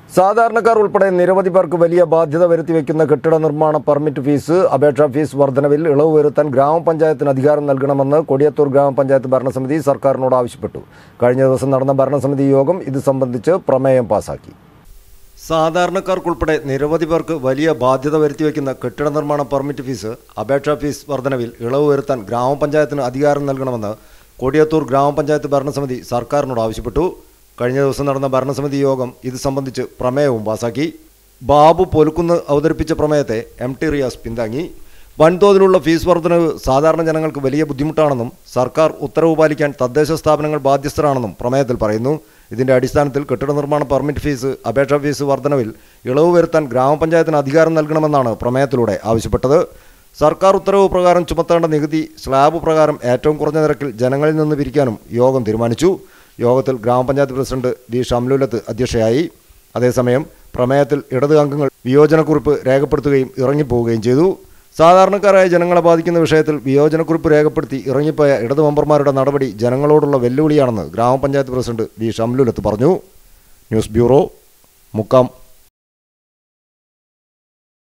സാധാരണക്കാർ ഉൾപ്പെടെ നിരവധി പേർക്ക് വലിയ ബാധ്യത വരുത്തി വയ്ക്കുന്ന കെട്ടിട നിർമ്മാണ പെർമിറ്റ് ഫീസ് അപേക്ഷാ ഫീസ് വർധനവിൽ ഇളവ് വരുത്താൻ ഗ്രാമപഞ്ചായത്തിന് അധികാരം നൽകണമെന്ന് കൊടിയത്തൂർ ഗ്രാമപഞ്ചായത്ത് ഭരണസമിതി സർക്കാരിനോട് ആവശ്യപ്പെട്ടു കഴിഞ്ഞ ദിവസം നടന്ന ഭരണസമിതി യോഗം ഇത് സംബന്ധിച്ച് പ്രമേയം പാസാക്കി സാധാരണക്കാർക്കുൾപ്പെടെ നിരവധി പേർക്ക് വലിയ ബാധ്യത വരുത്തി വയ്ക്കുന്ന കെട്ടിട നിർമ്മാണ പെർമിറ്റ് ഫീസ് അപേക്ഷാ ഫീസ് വർധനവിൽ ഇളവ് വരുത്താൻ ഗ്രാമപഞ്ചായത്തിന് അധികാരം നൽകണമെന്ന് കൊടിയത്തൂർ ഗ്രാമപഞ്ചായത്ത് ഭരണസമിതി സർക്കാരിനോട് ആവശ്യപ്പെട്ടു കഴിഞ്ഞ ദിവസം നടന്ന ഭരണസമിതി യോഗം ഇത് സംബന്ധിച്ച് പ്രമേയവും പാസാക്കി ബാബു പൊലുക്കുന്ന് അവതരിപ്പിച്ച പ്രമേയത്തെ എം ടി റിയാസ് പിന്താങ്ങി വൻതോതിലുള്ള ഫീസ് വർധനവ് സാധാരണ ജനങ്ങൾക്ക് വലിയ ബുദ്ധിമുട്ടാണെന്നും സർക്കാർ ഉത്തരവ് പാലിക്കാൻ തദ്ദേശ സ്ഥാപനങ്ങൾ ബാധ്യസ്ഥരാണെന്നും പ്രമേയത്തിൽ പറയുന്നു ഇതിന്റെ അടിസ്ഥാനത്തിൽ കെട്ടിട നിർമ്മാണ പെർമിറ്റ് ഫീസ് അപേക്ഷാ ഫീസ് വർധനവിൽ ഇളവ് വരുത്താൻ ഗ്രാമപഞ്ചായത്തിന് അധികാരം നൽകണമെന്നാണ് പ്രമേയത്തിലൂടെ ആവശ്യപ്പെട്ടത് സർക്കാർ ഉത്തരവ് പ്രകാരം ചുമത്തേണ്ട നികുതി സ്ലാബ് പ്രകാരം ഏറ്റവും കുറഞ്ഞ നിരക്കിൽ ജനങ്ങളിൽ നിന്ന് പിരിക്കാനും യോഗം തീരുമാനിച്ചു യോഗത്തിൽ ഗ്രാമപഞ്ചായത്ത് പ്രസിഡന്റ് വി ഷംലുലത്ത് അധ്യക്ഷയായി അതേസമയം പ്രമേയത്തിൽ ഇടത് അംഗങ്ങൾ വിയോജനക്കുറിപ്പ് രേഖപ്പെടുത്തുകയും ഇറങ്ങിപ്പോവുകയും ചെയ്തു സാധാരണക്കാരായ ജനങ്ങളെ ബാധിക്കുന്ന വിഷയത്തിൽ വിയോജനക്കുറിപ്പ് രേഖപ്പെടുത്തി ഇറങ്ങിപ്പോയ ഇടത് മെമ്പർമാരുടെ നടപടി ജനങ്ങളോടുള്ള വെല്ലുവിളിയാണെന്ന് ഗ്രാമപഞ്ചായത്ത് പ്രസിഡന്റ് വി ഷംലുലത്ത് പറഞ്ഞു ന്യൂസ് ബ്യൂറോ മുക്കം